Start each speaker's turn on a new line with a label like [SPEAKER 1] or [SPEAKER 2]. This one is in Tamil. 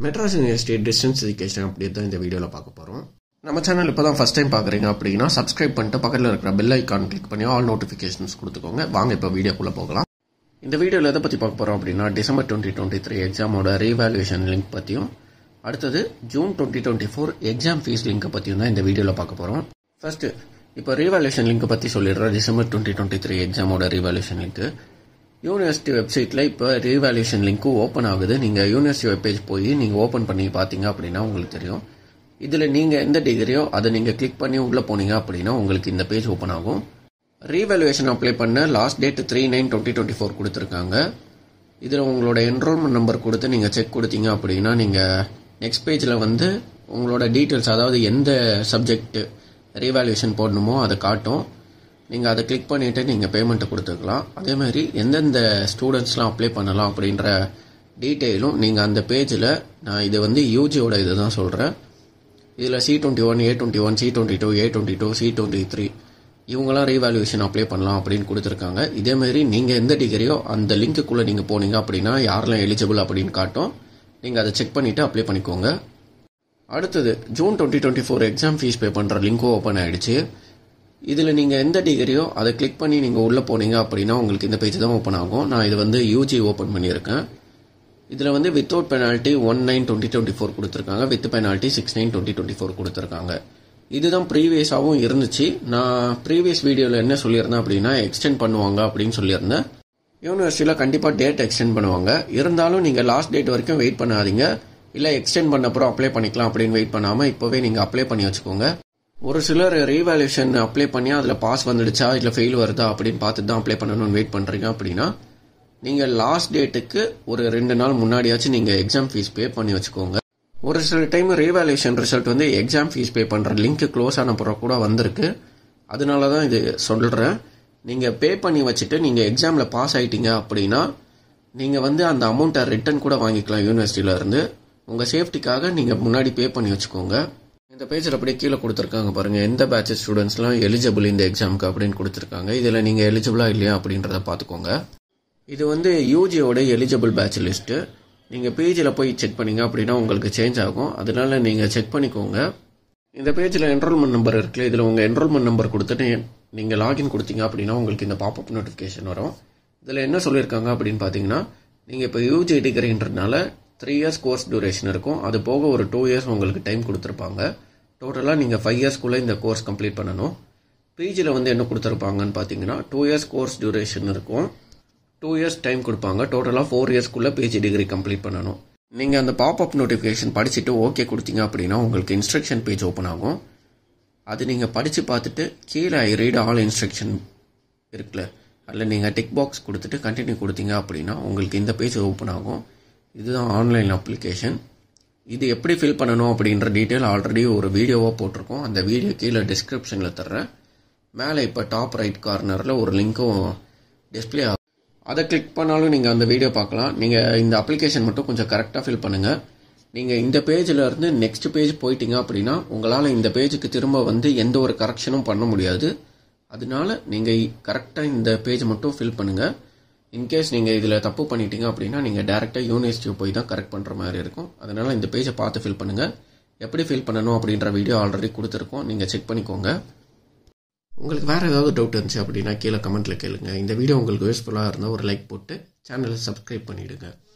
[SPEAKER 1] மெட்ராஸ் யூனிவர்சிட்டி டிஸ்டன்ஸ் எஜுகேஷன் அப்படி தான் இந்த வீடியோவில் பார்க்க போகிறோம் நம்ம சேனல் இப்போ தான் ஃபஸ்ட் டைம் பார்க்குறீங்க அப்படின்னா சப்ஸ்கிரைப் பண்ணிட்டு பக்கத்தில் இருக்கிற பெல் ஐக்கான் கிளிக் பண்ணி ஆல் நோட்டிஃபிகேஷன்ஸ் கொடுத்துக்கோங்க வாங்க இப்போ வீடியோக்குள்ளே போகலாம் இந்த வீடியோவில் எதை பற்றி பார்க்க போகிறோம் அப்படின்னா டிசம்பர் டுவெண்ட்டி டுவெண்ட்டி த்ரீ எக்ஸாமோட ரீவேல்யூஷன் லிங்க் பற்றியும் அடுத்தது June twenty twenty four exam fees லிங்கை பற்றியும் தான் இந்த வீடியோவில் பார்க்க போகிறோம் ஃபர்ஸ்ட் இப்போ ரீவேல்யூஷன் லிங்கை பற்றி சொல்லிடுறோம் டிசம்பர் டுவெண்ட்டி டுவெண்ட்டி த்ரீ எக்ஸாமோட ரீவேல்யூஷன் லிங்க் யூனிவர்சிட்டி வெப்சைட்டில் இப்போ ரீவேல்யூஷன் லிங்க்கும் ஓப்பன் ஆகுது நீங்கள் யூனிவர்சிட்டி வெப்பேஜ் போய் நீங்கள் ஓப்பன் பண்ணி பார்த்தீங்க அப்படின்னா உங்களுக்கு தெரியும் இதில் நீங்கள் எந்த டிகிரியோ அதை நீங்கள் கிளிக் பண்ணி உள்ளே போனீங்க அப்படின்னா உங்களுக்கு இந்த பேஜ் ஓப்பன் ஆகும் ரீவேல்யூவேஷன் அப்ளை பண்ண last date three nine twenty twenty four கொடுத்துருக்காங்க இதில் உங்களோட என்ரோல்மெண்ட் நம்பர் கொடுத்து நீங்கள் செக் கொடுத்தீங்க அப்படின்னா நீங்கள் நெக்ஸ்ட் பேஜில் வந்து உங்களோட டீட்டெயில்ஸ் அதாவது எந்த சப்ஜெக்ட் ரீவேல்யூஷன் போடணுமோ அதை காட்டும் நீங்கள் அதை கிளிக் பண்ணிவிட்டு நீங்கள் பேமெண்ட்டை கொடுத்துக்கலாம் அதே மாதிரி எந்தெந்த ஸ்டூடெண்ட்ஸ்லாம் அப்ளை பண்ணலாம் அப்படின்ற டீட்டெயிலும் நீங்கள் அந்த பேஜில் நான் இது வந்து யூஜியோட இது தான் சொல்கிறேன் இதில் C twenty one A twenty one C twenty two A twenty two C twenty three இவங்களாம் ரீவேல்யூஷன் அப்ளை பண்ணலாம் அப்படின்னு கொடுத்துருக்காங்க இதேமாரி நீங்கள் எந்த டிகிரியோ அந்த லிங்க்குள்ளே நீங்கள் போனீங்க அப்படின்னா யாரெல்லாம் எலிஜிபிள் அப்படின்னு காட்டும் நீங்கள் அதை செக் பண்ணிவிட்டு அப்ளை பண்ணிக்கோங்க அடுத்தது June twenty twenty four exam fees pay பண்ணுற லிங்க்கும் ஓப்பன் ஆகிடுச்சு இதில் நீங்கள் எந்த டிகிரியோ அதை கிளிக் பண்ணி நீங்கள் உள்ளே போனீங்க அப்படின்னா உங்களுக்கு இந்த பேஜ் தான் ஓப்பன் ஆகும் நான் இது வந்து யூஜி ஓப்பன் பண்ணியிருக்கேன் இதில் வந்து without penalty one nine twenty twenty four கொடுத்துருக்காங்க with penalty six nine twenty twenty four கொடுத்துருக்காங்க இதுதான் ப்ரீவியஸாகவும் இருந்துச்சு நான் ப்ரீவியஸ் வீடியோவில் என்ன சொல்லியிருந்தேன் அப்படின்னா எக்ஸ்டெண்ட் பண்ணுவாங்க அப்படின்னு சொல்லியிருந்தேன் யூனிவர்சிட்டியில் கண்டிப்பாக டேட் எக்ஸ்டெண்ட் பண்ணுவாங்க இருந்தாலும் நீங்கள் லாஸ்ட் டேட் வரைக்கும் வெயிட் பண்ணாதீங்க இல்லை எக்ஸ்டெண்ட் பண்ண அப்புறம் அப்ளை பண்ணிக்கலாம் அப்படின்னு வெயிட் பண்ணாமல் இப்போவே நீங்கள் அப்ளை பண்ணி வச்சுக்கோங்க ஒரு சிலர் ரீவேல்யூஷன் அப்ளை பண்ணி அதில் பாஸ் வந்துடுச்சா இல்லை ஃபெயில் வருதா அப்படின்னு பார்த்து தான் அப்ளை பண்ணணும்னு வெயிட் பண்ணுறீங்க அப்படின்னா நீங்கள் லாஸ்ட் டேட்டுக்கு ஒரு ரெண்டு நாள் முன்னாடியாச்சும் நீங்கள் எக்ஸாம் ஃபீஸ் பே பண்ணி வச்சுக்கோங்க ஒரு சில டைம் ரீவேல்யூஷன் ரிசல்ட் வந்து எக்ஸாம் ஃபீஸ் பே பண்ணுற லிங்க் க்ளோஸ் ஆன பிறகு கூட வந்திருக்கு அதனால தான் இது சொல்கிறேன் நீங்கள் பே பண்ணி வச்சுட்டு நீங்கள் எக்ஸாமில் பாஸ் ஆகிட்டீங்க அப்படின்னா நீங்கள் வந்து அந்த அமௌண்ட்டை ரிட்டர்ன் கூட வாங்கிக்கலாம் யூனிவர்சிட்டியிலேருந்து உங்கள் சேஃப்டிக்காக நீங்கள் முன்னாடி பே பண்ணி வச்சுக்கோங்க இந்த பேஜில் அப்படியே கீழே கொடுத்துருக்காங்க பாருங்கள் எந்த பேட்ச் ஸ்டூடெண்ட்ஸ்லாம் எலிஜிபிள் இந்த எக்ஸாமுக்கு அப்படின்னு கொடுத்துருக்காங்க இதில் நீங்கள் எலிஜிபிளா இல்லையா அப்படின்றத பார்த்துக்கோங்க இது வந்து யூஜியோட எலிஜிபிள் பேட்ச் லிஸ்ட்டு நீங்கள் பேஜில் போய் செக் பண்ணீங்க அப்படின்னா உங்களுக்கு சேஞ்ச் ஆகும் அதனால நீங்கள் செக் பண்ணிக்கோங்க இந்த பேஜில் என்ரோல்மெண்ட் நம்பர் இருக்குல்ல இதில் உங்கள் என்ரோல்மெண்ட் நம்பர் கொடுத்துட்டு நீங்கள் லாகின் கொடுத்தீங்க அப்படின்னா உங்களுக்கு இந்த பாப்அப் நோட்டிஃபிகேஷன் வரும் இதில் என்ன சொல்லியிருக்காங்க அப்படின்னு பார்த்தீங்கன்னா நீங்கள் இப்போ யூஜி டிகிரின்றதுனால த்ரீ இயர்ஸ் கோர்ஸ் டியூரேஷன் இருக்கும் அது போக ஒரு டூ இயர்ஸ் உங்களுக்கு டைம் கொடுத்துருப்பாங்க டோட்டலாக நீங்கள் ஃபைவ் இயர்ஸ்க்குள்ளே இந்த கோர்ஸ் கம்ப்ளீட் பண்ணணும் பிஜியில் வந்து என்ன கொடுத்துருப்பாங்கன்னு பார்த்தீங்கன்னா டூ இயர்ஸ் கோர்ஸ் டியூரேஷன் இருக்கும் டூ இயர்ஸ் டைம் கொடுப்பாங்க டோட்டலாக ஃபோர் இயர்ஸ்க்குள்ளே பிஜி டிகிரி கம்ப்ளீட் பண்ணணும் நீங்கள் அந்த பாப்அப் நோட்டிஃபிகேஷன் படிச்சுட்டு ஓகே கொடுத்தீங்க அப்படின்னா உங்களுக்கு இன்ஸ்ட்ரக்ஷன் பேஜ் ஓப்பன் ஆகும் அது நீங்கள் படித்து பார்த்துட்டு கீழே ஐ ரீட் ஆல் இன்ஸ்ட்ரக்ஷன் இருக்குல்ல அதில் நீங்கள் டிக் பாக்ஸ் கொடுத்துட்டு கண்டினியூ கொடுத்தீங்க அப்படின்னா உங்களுக்கு இந்த பேஜ் ஓப்பன் ஆகும் இதுதான் ஆன்லைன் அப்ளிகேஷன் இது எப்படி ஃபில் பண்ணணும் அப்படின்ற டீட்டெயில் ஆல்ரெடி ஒரு வீடியோவாக போட்டிருக்கோம் அந்த வீடியோ கீழே டிஸ்கிரிப்ஷனில் தர்றேன் மேலே இப்போ டாப் ரைட் கார்னரில் ஒரு லிங்க்கும் டிஸ்பிளே ஆகும் அதை கிளிக் பண்ணாலும் நீங்கள் அந்த வீடியோ பார்க்கலாம் நீங்கள் இந்த அப்ளிகேஷன் மட்டும் கொஞ்சம் கரெக்டாக ஃபில் பண்ணுங்கள் நீங்கள் இந்த பேஜில் இருந்து நெக்ஸ்ட் பேஜ் போயிட்டீங்க அப்படின்னா உங்களால் இந்த பேஜுக்கு திரும்ப வந்து எந்த ஒரு கரெக்ஷனும் பண்ண முடியாது அதனால நீங்கள் கரெக்டாக இந்த பேஜ் மட்டும் ஃபில் பண்ணுங்கள் இன்கேஸ் நீங்கள் இதில் தப்பு பண்ணிட்டீங்க அப்படின்னா நீங்கள் டேரெக்டாக யூனிவர்சிட்டி போய் தான் கரெக்ட் பண்ணுற மாதிரி இருக்கும் அதனால் இந்த பேஜை பார்த்து ஃபில் பண்ணுங்கள் எப்படி ஃபில் பண்ணணும் அப்படின்ற வீடியோ ஆல்ரெடி கொடுத்துருக்கோம் நீங்கள் செக் பண்ணிக்கோங்க உங்களுக்கு வேறு ஏதாவது டவுட் இருந்துச்சு அப்படின்னா கீழே கமெண்ட்டில் கேளுங்க இந்த வீடியோ உங்களுக்கு யூஸ்ஃபுல்லாக இருந்தால் ஒரு லைக் போட்டு சேனலை சப்ஸ்கிரைப் பண்ணிவிடுங்க